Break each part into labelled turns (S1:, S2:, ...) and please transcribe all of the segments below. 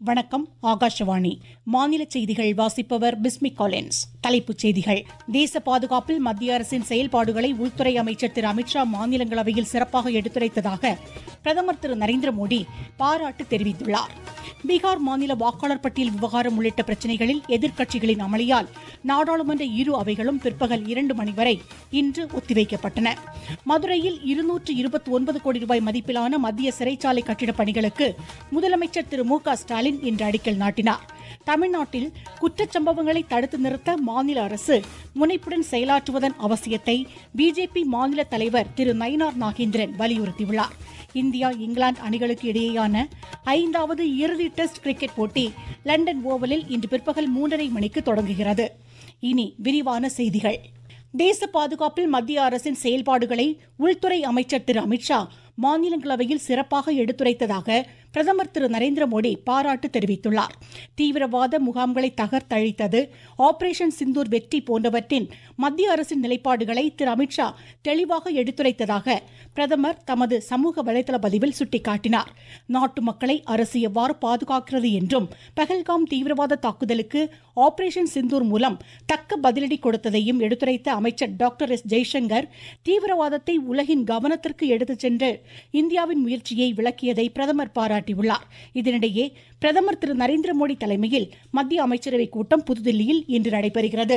S1: வணக்கம் ஆகாஷவாணி மாநில செய்திகள் வாசிப்பவர் பிஸ்மி காலின்ஸ் தலைப்புச் செய்திகள் தேச பாதுகாப்பில் மத்திய அரசின் செயல்பாடுகளை உள்துறை அமைச்சர் திரு அமித்ஷா மாநிலங்களவையில் சிறப்பாக எடுத்துரைத்ததாக பிரதமர் திரு நரேந்திர மோடி பாராட்டு தெரிவித்துள்ளார் பீகார் மாநில வாக்காளர் பட்டியல் விவகாரம் உள்ளிட்ட பிரச்சினைகளில் எதிர்க்கட்சிகளின் அமளியால் நாடாளுமன்ற இரு அவைகளும் பிற்பகல் இரண்டு மணி வரை இன்று ஒத்திவைக்கப்பட்டன மதுரையில் இருநூற்று இருபத்தி ஒன்பது கோடி ரூபாய் மதிப்பிலான மத்திய சிறைச்சாலை கட்டிடப் பணிகளுக்கு முதலமைச்சர் திரு மு க ஸ்டாலின் இன்று அடிக்கல் நாட்டினார் தமிழ்நாட்டில் குற்றச்சம்பவங்களை தடுத்து நிறுத்த மாநில அரசு முனைப்புடன் செயலாற்றுவதன் அவசியத்தை பிஜேபி மாநில தலைவர் திரு நயினார் நாகேந்திரன் வலியுறுத்தியுள்ளார் இந்தியா இங்கிலாந்து அணிகளுக்கு இடையேயான ஐந்தாவது இறுதி டெஸ்ட் கிரிக்கெட் போட்டி லண்டன் ஓவலில் இன்று பிற்பகல் மூன்றரை மணிக்கு தொடங்குகிறது இனி விரிவான செய்திகள் தேச பாதுகாப்பில் மத்திய அரசின் செயல்பாடுகளை உள்துறை அமைச்சர் திரு அமித்ஷா மாநிலங்களவையில் சிறப்பாக எடுத்துரைத்ததாக பிரதமர் திரு நரேந்திர மோடி பாராட்டு தெரிவித்துள்ளார் தீவிரவாத முகாம்களை தகர்த்தழித்தது ஆபரேஷன் சிந்தூர் வெற்றி போன்றவற்றின் மத்திய அரசின் நிலைப்பாடுகளை திரு அமித்ஷா தெளிவாக எடுத்துரைத்ததாக பிரதமர் தமது சமூக வலைதள பதிவில் சுட்டிக்காட்டினார் நாட்டு மக்களை அரசு எவ்வாறு பாதுகாக்கிறது என்றும் பகல்காம் தீவிரவாத தாக்குதலுக்கு ஆபரேஷன் சிந்தூர் மூலம் தக்க பதிலடி கொடுத்ததையும் எடுத்துரைத்த அமைச்சர் டாக்டர் எஸ் ஜெய்சங்கர் தீவிரவாதத்தை உலகின் கவனத்திற்கு எடுத்துச் சென்று இந்தியாவின் முயற்சியை விளக்கியதை பிரதமர் பாராட்டியுள்ளார் இதனிடையே பிரதமர் திரு நரேந்திர மோடி தலைமையில் மத்திய அமைச்சரவைக் கூட்டம் புதுதில்லியில் இன்று நடைபெறுகிறது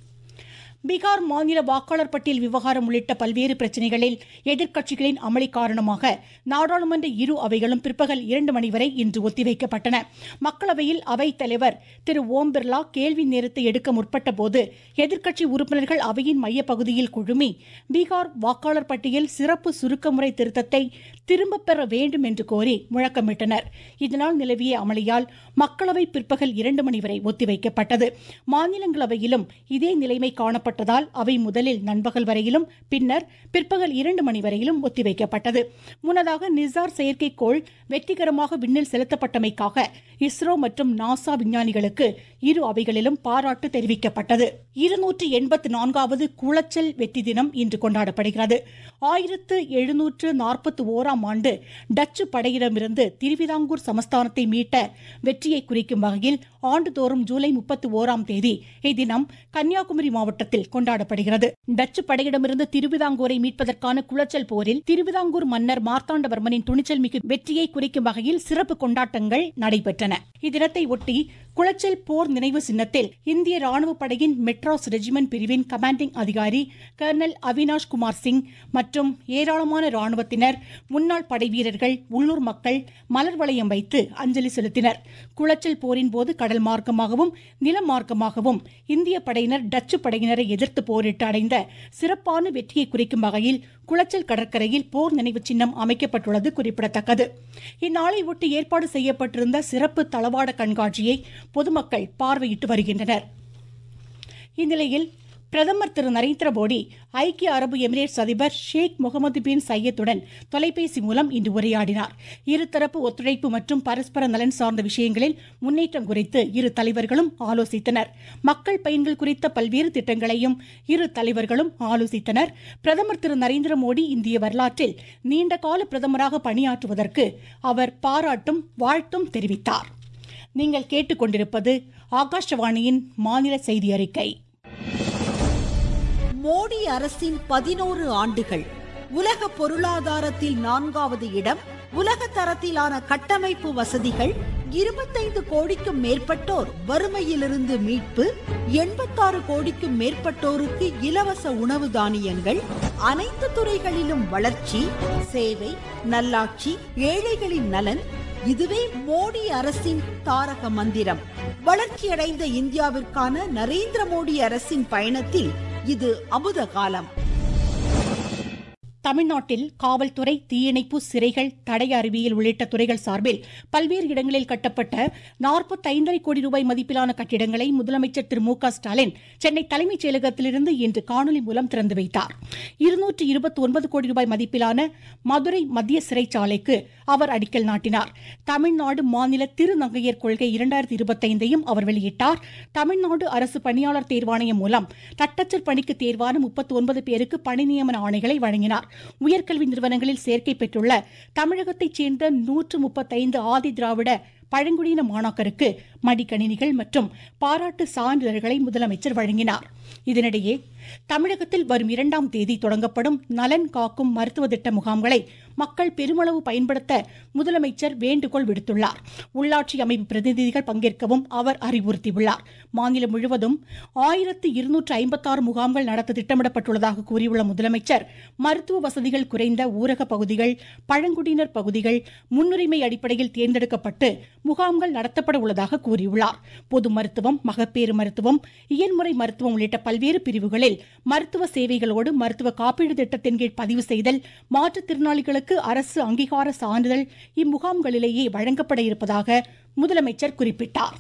S1: பீகார் மாநில வாக்காளர் பட்டியல் விவகாரம் உள்ளிட்ட பல்வேறு பிரச்சினைகளில் எதிர்க்கட்சிகளின் அமளி காரணமாக நாடாளுமன்ற இரு அவைகளும் பிற்பகல் இரண்டு மணி வரை இன்று ஒத்திவைக்கப்பட்டன மக்களவையில் அவைத் தலைவர் திரு ஓம் பிர்லா கேள்வி நேரத்தை எடுக்க முற்பட்ட போது எதிர்க்கட்சி உறுப்பினர்கள் அவையின் மையப்பகுதியில் குழுமி பீகார் வாக்காளர் பட்டியல் சிறப்பு சுருக்கமுறை திருத்தத்தை திரும்பப் பெற வேண்டும் என்று கோரி முழக்கமிட்டனர் இதனால் நிலவிய அமளியால் மக்களவை பிற்பகல் இரண்டு மணி வரை ஒத்திவைக்கப்பட்டது மாநிலங்களவையிலும் இதே நிலைமை காணப்பட்ட ஏற்பட்டதால் அவை முதலில் நண்பகல் வரையிலும் பின்னர் பிற்பகல் இரண்டு மணி வரையிலும் ஒத்திவைக்கப்பட்டது முன்னதாக நிசார் செயற்கைக்கோள் வெற்றிகரமாக விண்ணில் செலுத்தப்பட்டமைக்காக இஸ்ரோ மற்றும் நாசா விஞ்ஞானிகளுக்கு இரு அவைகளிலும் பாராட்டு தெரிவிக்கப்பட்டது இருநூற்று எண்பத்தி நான்காவது குளச்சல் வெற்றி தினம் இன்று கொண்டாடப்படுகிறது ஆயிரத்து எழுநூற்று நாற்பத்தி ஓராம் ஆண்டு டச்சு படையிடமிருந்து திருவிதாங்கூர் சமஸ்தானத்தை மீட்ட வெற்றியை குறிக்கும் வகையில் ஆண்டுதோறும் ஜூலை முப்பத்தி ஓராம் தேதி இத்தினம் கன்னியாகுமரி மாவட்டத்தில் கொண்டாடப்படுகிறது டச்சு படையிடமிருந்து திருவிதாங்கூரை மீட்பதற்கான குளச்சல் போரில் திருவிதாங்கூர் மன்னர் மார்த்தாண்டவர்மனின் துணிச்சல் மிகு வெற்றியை குறிக்கும் வகையில் சிறப்பு கொண்டாட்டங்கள் நடைபெற்றன இத்தினத்தை ஒட்டி குளச்சல் போர் நினைவு சின்னத்தில் இந்திய ராணுவ படையின் மெட்ராஸ் ரெஜிமெண்ட் பிரிவின் கமாண்டிங் அதிகாரி கர்னல் அவினாஷ் குமார் சிங் மற்றும் ஏராளமான ராணுவத்தினர் முன்னாள் படை வீரர்கள் உள்ளூர் மக்கள் மலர் வளையம் வைத்து அஞ்சலி செலுத்தினர் குளச்சல் போரின் போது கடல் மார்க்கமாகவும் நில மார்க்கமாகவும் இந்திய படையினர் டச்சு படையினரை எதிர்த்து போரிட்டு அடைந்த சிறப்பான வெற்றியை குறிக்கும் வகையில் குளச்சல் கடற்கரையில் போர் நினைவு சின்னம் அமைக்கப்பட்டுள்ளது குறிப்பிடத்தக்கது இந்நாளை ஒட்டி ஏற்பாடு செய்யப்பட்டிருந்த சிறப்பு தளவாட கண்காட்சியை பொதுமக்கள் பார்வையிட்டு வருகின்றனர் இந்நிலையில் பிரதமர் திரு நரேந்திர மோடி ஐக்கிய அரபு எமிரேட்ஸ் அதிபர் ஷேக் முகமது பின் சையத்துடன் தொலைபேசி மூலம் இன்று உரையாடினார் இருதரப்பு ஒத்துழைப்பு மற்றும் பரஸ்பர நலன் சார்ந்த விஷயங்களில் முன்னேற்றம் குறித்து இரு தலைவர்களும் ஆலோசித்தனர் மக்கள் பயன்கள் குறித்த பல்வேறு திட்டங்களையும் இரு தலைவர்களும் ஆலோசித்தனர் பிரதமர் திரு நரேந்திர மோடி இந்திய வரலாற்றில் நீண்டகால பிரதமராக பணியாற்றுவதற்கு அவர் பாராட்டும் வாழ்த்தும் தெரிவித்தார் நீங்கள் கேட்டுக்கொண்டிருப்பது ஆகாஷவாணியின் மாநில செய்தி அறிக்கை
S2: மோடி அரசின் பதினோரு ஆண்டுகள் உலக பொருளாதாரத்தில் நான்காவது இடம் உலக தரத்திலான கட்டமைப்பு வசதிகள் இருபத்தைந்து கோடிக்கும் மேற்பட்டோர் வறுமையிலிருந்து மீட்பு எண்பத்தாறு கோடிக்கும் மேற்பட்டோருக்கு இலவச உணவு தானியங்கள் அனைத்து துறைகளிலும் வளர்ச்சி சேவை நல்லாட்சி ஏழைகளின் நலன் இதுவே மோடி அரசின் தாரக மந்திரம் வளர்ச்சியடைந்த இந்தியாவிற்கான நரேந்திர மோடி அரசின் பயணத்தில் இது அமுத காலம்
S1: தமிழ்நாட்டில் காவல்துறை தீயணைப்பு சிறைகள் தடய அறிவியல் உள்ளிட்ட துறைகள் சார்பில் பல்வேறு இடங்களில் கட்டப்பட்ட நாற்பத்தைந்தரை கோடி ரூபாய் மதிப்பிலான கட்டிடங்களை முதலமைச்சர் திரு மு க ஸ்டாலின் சென்னை தலைமைச் செயலகத்திலிருந்து இன்று காணொலி மூலம் திறந்து வைத்தார் இருநூற்று இருபத்தி ஒன்பது கோடி ரூபாய் மதிப்பிலான மதுரை மத்திய சிறைச்சாலைக்கு அவர் அடிக்கல் நாட்டினார் தமிழ்நாடு மாநில திருநங்கையர் கொள்கை இரண்டாயிரத்தி இருபத்தைந்தையும் அவர் வெளியிட்டார் தமிழ்நாடு அரசு பணியாளர் தேர்வாணையம் மூலம் தட்டச்சர் பணிக்கு தேர்வான முப்பத்தி ஒன்பது பேருக்கு பணி நியமன ஆணைகளை வழங்கினார் உயர்கல்வி நிறுவனங்களில் சேர்க்கை பெற்றுள்ள தமிழகத்தைச் சேர்ந்த நூற்று முப்பத்தைந்து ஆதி திராவிட பழங்குடியின மாணாக்கருக்கு மடிக்கணினிகள் மற்றும் பாராட்டு சான்றிதழ்களை முதலமைச்சர் வழங்கினார் இதனிடையே தமிழகத்தில் வரும் இரண்டாம் தேதி தொடங்கப்படும் நலன் காக்கும் மருத்துவ திட்ட முகாம்களை மக்கள் பெருமளவு பயன்படுத்த முதலமைச்சர் வேண்டுகோள் விடுத்துள்ளார் உள்ளாட்சி அமைப்பு பிரதிநிதிகள் பங்கேற்கவும் அவர் அறிவுறுத்தியுள்ளார் மாநிலம் முழுவதும் ஆயிரத்து இருநூற்று ஐம்பத்தாறு முகாம்கள் நடத்த திட்டமிடப்பட்டுள்ளதாக கூறியுள்ள முதலமைச்சர் மருத்துவ வசதிகள் குறைந்த ஊரக பகுதிகள் பழங்குடியினர் பகுதிகள் முன்னுரிமை அடிப்படையில் தேர்ந்தெடுக்கப்பட்டு முகாம்கள் நடத்தப்பட உள்ளதாக கூறியுள்ளார் பொது மருத்துவம் மகப்பேறு மருத்துவம் இயன்முறை மருத்துவம் உள்ளிட்ட பல்வேறு பிரிவுகளில் மருத்துவ சேவைகளோடு மருத்துவ காப்பீடு திட்டத்தின் கீழ் பதிவு செய்தல் மாற்றுத்திறனாளிகளுக்கு அரசு அங்கீகார சான்றிதழ் இம்முகாம்களிலேயே வழங்கப்பட இருப்பதாக முதலமைச்சர் குறிப்பிட்டார்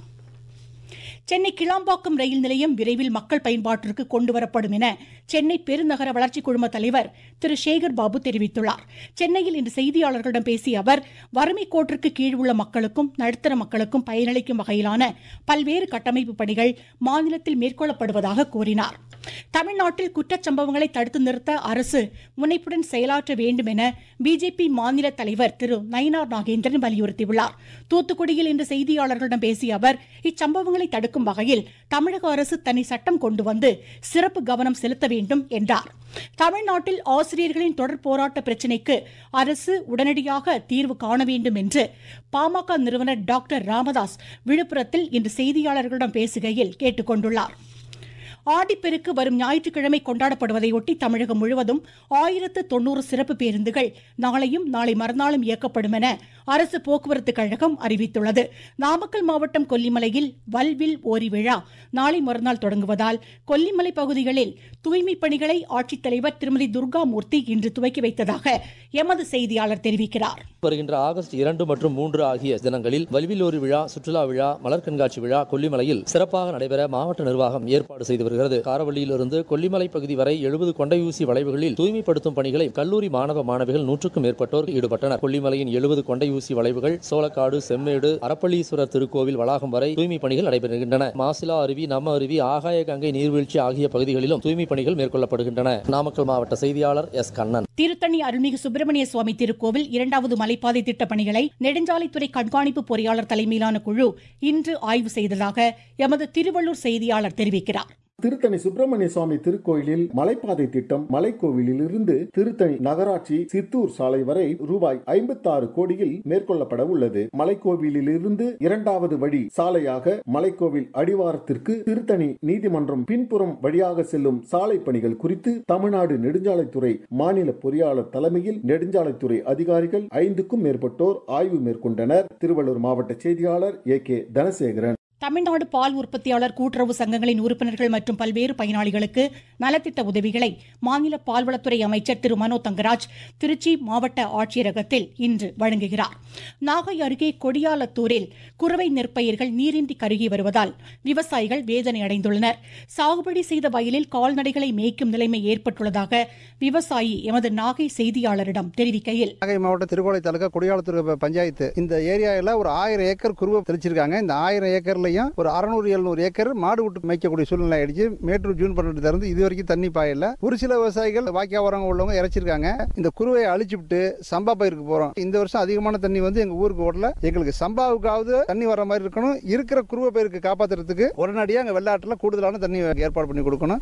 S1: சென்னை கிளாம்பாக்கம் ரயில் நிலையம் விரைவில் மக்கள் பயன்பாட்டிற்கு கொண்டுவரப்படும் என சென்னை பெருநகர வளர்ச்சி குழும தலைவர் திரு சேகர் பாபு தெரிவித்துள்ளார் சென்னையில் இன்று செய்தியாளர்களிடம் பேசிய அவர் வறுமை கோட்டிற்கு கீழ் உள்ள மக்களுக்கும் நடுத்தர மக்களுக்கும் பயனளிக்கும் வகையிலான பல்வேறு கட்டமைப்பு பணிகள் மாநிலத்தில் மேற்கொள்ளப்படுவதாக கூறினார் தமிழ்நாட்டில் குற்றச்சம்பவங்களை தடுத்து நிறுத்த அரசு முனைப்புடன் செயலாற்ற வேண்டும் என பிஜேபி மாநில தலைவர் திரு நயினார் நாகேந்திரன் வலியுறுத்தியுள்ளார் தூத்துக்குடியில் இன்று செய்தியாளர்களிடம் பேசிய அவர் இச்சம்பவங்களை தடுக்கும் வகையில் தமிழக அரசு தனி சட்டம் கொண்டு வந்து சிறப்பு கவனம் செலுத்த வேண்டும் என்றார் தமிழ்நாட்டில் ஆசிரியர்களின் தொடர் போராட்ட பிரச்சினைக்கு அரசு உடனடியாக தீர்வு காண வேண்டும் என்று பாமக நிறுவனர் டாக்டர் ராமதாஸ் விழுப்புரத்தில் இன்று செய்தியாளர்களிடம் பேசுகையில் கேட்டுக் கொண்டுள்ளார் ஆடிப்பெருக்கு வரும் ஞாயிற்றுக்கிழமை கொண்டாடப்படுவதையொட்டி தமிழகம் முழுவதும் ஆயிரத்து தொன்னூறு சிறப்பு பேருந்துகள் நாளையும் நாளை மறுநாளும் இயக்கப்படும் என அரசு போக்குவரத்து கழகம் அறிவித்துள்ளது நாமக்கல் மாவட்டம் கொல்லிமலையில் வல்வில் ஓரி விழா நாளை மறுநாள் தொடங்குவதால் கொல்லிமலை பகுதிகளில் தூய்மைப் பணிகளை ஆட்சித்தலைவர் திருமதி துர்காமூர்த்தி இன்று துவக்கி வைத்ததாக எமது செய்தியாளர் தெரிவிக்கிறார்
S3: வருகின்ற ஆகஸ்ட் இரண்டு மற்றும் மூன்று ஆகிய தினங்களில் வல்விலோரி விழா சுற்றுலா விழா மலர் கண்காட்சி விழா கொல்லிமலையில் சிறப்பாக நடைபெற மாவட்ட நிர்வாகம் ஏற்பாடு செய்து வருகிறது காரவள்ளியிலிருந்து கொல்லிமலை பகுதி வரை எழுபது கொண்டையூசி வளைவுகளில் தூய்மைப்படுத்தும் பணிகளை கல்லூரி மாணவ மாணவிகள் நூற்றுக்கும் மேற்பட்டோர் ஈடுபட்டனர் கொல்லிமலையின் எழுபது கொண்டையூசி வளைவுகள் சோளக்காடு செம்மேடு அரப்பள்ளீஸ்வரர் திருக்கோவில் வளாகம் வரை தூய்மை பணிகள் நடைபெறுகின்றன மாசிலா அருவி நம்ம அருவி ஆகாய கங்கை நீர்வீழ்ச்சி ஆகிய பகுதிகளிலும் தூய்மை பணிகள் மேற்கொள்ளப்படுகின்றன நாமக்கல் மாவட்ட செய்தியாளர் எஸ் கண்ணன்
S1: திருத்தணி அருள்மிகு சுப்பிரமணிய சுவாமி திருக்கோவில் இரண்டாவது மலைப்பாதை திட்ட பணிகளை நெடுஞ்சாலைத்துறை கண்காணிப்பு பொறியாளர் தலைமையிலான குழு இன்று ஆய்வு செய்ததாக எமது திருவள்ளூர் செய்தியாளர் தெரிவிக்கிறார்
S4: திருத்தணி சுப்பிரமணிய சுவாமி திருக்கோயிலில் மலைப்பாதை திட்டம் மலைக்கோவிலில் இருந்து திருத்தணி நகராட்சி சித்தூர் சாலை வரை ரூபாய் ஐம்பத்தாறு கோடியில் மேற்கொள்ளப்பட உள்ளது மலைக்கோவிலில் இருந்து இரண்டாவது வழி சாலையாக மலைக்கோவில் அடிவாரத்திற்கு திருத்தணி நீதிமன்றம் பின்புறம் வழியாக செல்லும் சாலை பணிகள் குறித்து தமிழ்நாடு நெடுஞ்சாலைத்துறை மாநில பொறியாளர் தலைமையில் நெடுஞ்சாலைத்துறை அதிகாரிகள் ஐந்துக்கும் மேற்பட்டோர் ஆய்வு மேற்கொண்டனர் திருவள்ளூர் மாவட்ட செய்தியாளர் ஏ கே தனசேகரன்
S1: தமிழ்நாடு பால் உற்பத்தியாளர் கூட்டுறவு சங்கங்களின் உறுப்பினர்கள் மற்றும் பல்வேறு பயனாளிகளுக்கு நலத்திட்ட உதவிகளை மாநில பால்வளத்துறை அமைச்சர் திரு மனோ தங்கராஜ் திருச்சி மாவட்ட ஆட்சியரகத்தில் இன்று வழங்குகிறார் நாகை அருகே கொடியாலத்தூரில் குறுவை நெற்பயிர்கள் நீரின்றி கருகி வருவதால் விவசாயிகள் வேதனை அடைந்துள்ளனர் சாகுபடி செய்த வயலில் கால்நடைகளை மேய்க்கும் நிலைமை ஏற்பட்டுள்ளதாக விவசாயி எமது நாகை செய்தியாளரிடம் தெரிவிக்கையில்
S5: நாகை மாவட்டம் திருக்கோளை தாலுகா குடியாலத்தூர் பஞ்சாயத்து இந்த ஏரியாவில் ஒரு ஆயிரம் ஏக்கர் குருவை தெளிச்சிருக்காங்க இந்த ஆயிரம் ஏக்கர்லயும் ஒரு அறுநூறு எழுநூறு ஏக்கர் மாடு விட்டு மேய்க்கக்கூடிய சூழ்நிலை ஆயிடுச்சு மேட்டூர் ஜூன் பன்னெண்டு திறந்து இது வரைக்கும் தண்ணி பாயல ஒரு சில விவசாயிகள் வாக்கியா வரவங்க உள்ளவங்க இறைச்சிருக்காங்க இந்த குருவையை அழிச்சு விட்டு சம்பா பயிருக்கு போறோம் இந்த வருஷம் அதிகமான தண்ணி வந்து எங்க ஊருக்கு ஓடல எங்களுக்கு சம்பாவுக்காவது தண்ணி வர மாதிரி இருக்கணும் இருக்கிற குருவை பயிருக்கு காப்பாத்துறதுக்கு உடனடியாக அங்க வெள்ளாட்டுல கூடுதலான தண்ணி ஏற்பாடு பண்ணி கொடுக்கணும்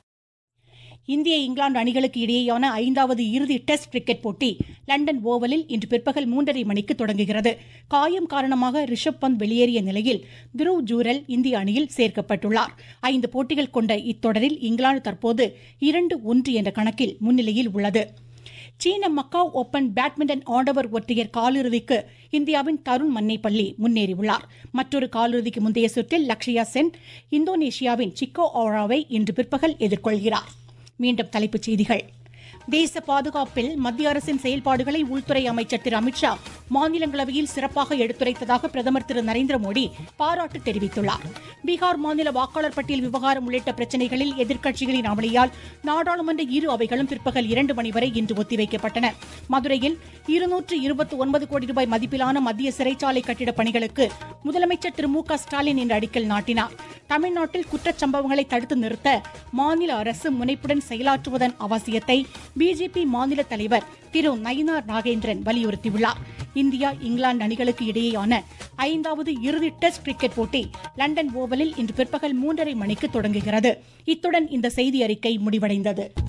S1: இந்திய இங்கிலாந்து அணிகளுக்கு இடையேயான ஐந்தாவது இறுதி டெஸ்ட் கிரிக்கெட் போட்டி லண்டன் ஓவலில் இன்று பிற்பகல் மூன்றரை மணிக்கு தொடங்குகிறது காயம் காரணமாக ரிஷப் பந்த் வெளியேறிய நிலையில் துருவ் ஜூரல் இந்திய அணியில் சேர்க்கப்பட்டுள்ளார் ஐந்து போட்டிகள் கொண்ட இத்தொடரில் இங்கிலாந்து தற்போது இரண்டு ஒன்று என்ற கணக்கில் முன்னிலையில் உள்ளது சீன மக்காவ் ஓபன் பேட்மிண்டன் ஆடவர் ஒற்றையர் காலிறுதிக்கு இந்தியாவின் தருண் மன்னைப்பள்ளி முன்னேறியுள்ளார் மற்றொரு காலிறுதிக்கு முந்தைய சுற்றில் லக்ஷயா சென் இந்தோனேஷியாவின் சிக்கோ ஓராவை இன்று பிற்பகல் எதிர்கொள்கிறார் மீண்டும் தலைப்புச் செய்திகள் தேச பாதுகாப்பில் மத்திய அரசின் செயல்பாடுகளை உள்துறை அமைச்சர் திரு அமித்ஷா மாநிலங்களவையில் சிறப்பாக எடுத்துரைத்ததாக பிரதமர் திரு நரேந்திர மோடி பாராட்டு தெரிவித்துள்ளார் பீகார் மாநில வாக்காளர் பட்டியல் விவகாரம் உள்ளிட்ட பிரச்சினைகளில் எதிர்க்கட்சிகளின் அமளியால் நாடாளுமன்ற இரு அவைகளும் பிற்பகல் இரண்டு மணி வரை இன்று ஒத்திவைக்கப்பட்டன மதுரையில் இருநூற்று இருபத்தி ஒன்பது கோடி ரூபாய் மதிப்பிலான மத்திய சிறைச்சாலை கட்டிடப் பணிகளுக்கு முதலமைச்சர் திரு மு க ஸ்டாலின் இன்று அடிக்கல் நாட்டினார் தமிழ்நாட்டில் குற்றச்சம்பவங்களை தடுத்து நிறுத்த மாநில அரசு முனைப்புடன் செயலாற்றுவதன் அவசியத்தை பிஜேபி மாநில தலைவர் திரு நயினார் நாகேந்திரன் வலியுறுத்தியுள்ளார் இந்தியா இங்கிலாந்து அணிகளுக்கு இடையேயான ஐந்தாவது இறுதி டெஸ்ட் கிரிக்கெட் போட்டி லண்டன் ஓவலில் இன்று பிற்பகல் மூன்றரை மணிக்கு தொடங்குகிறது இத்துடன் இந்த செய்தி அறிக்கை முடிவடைந்தது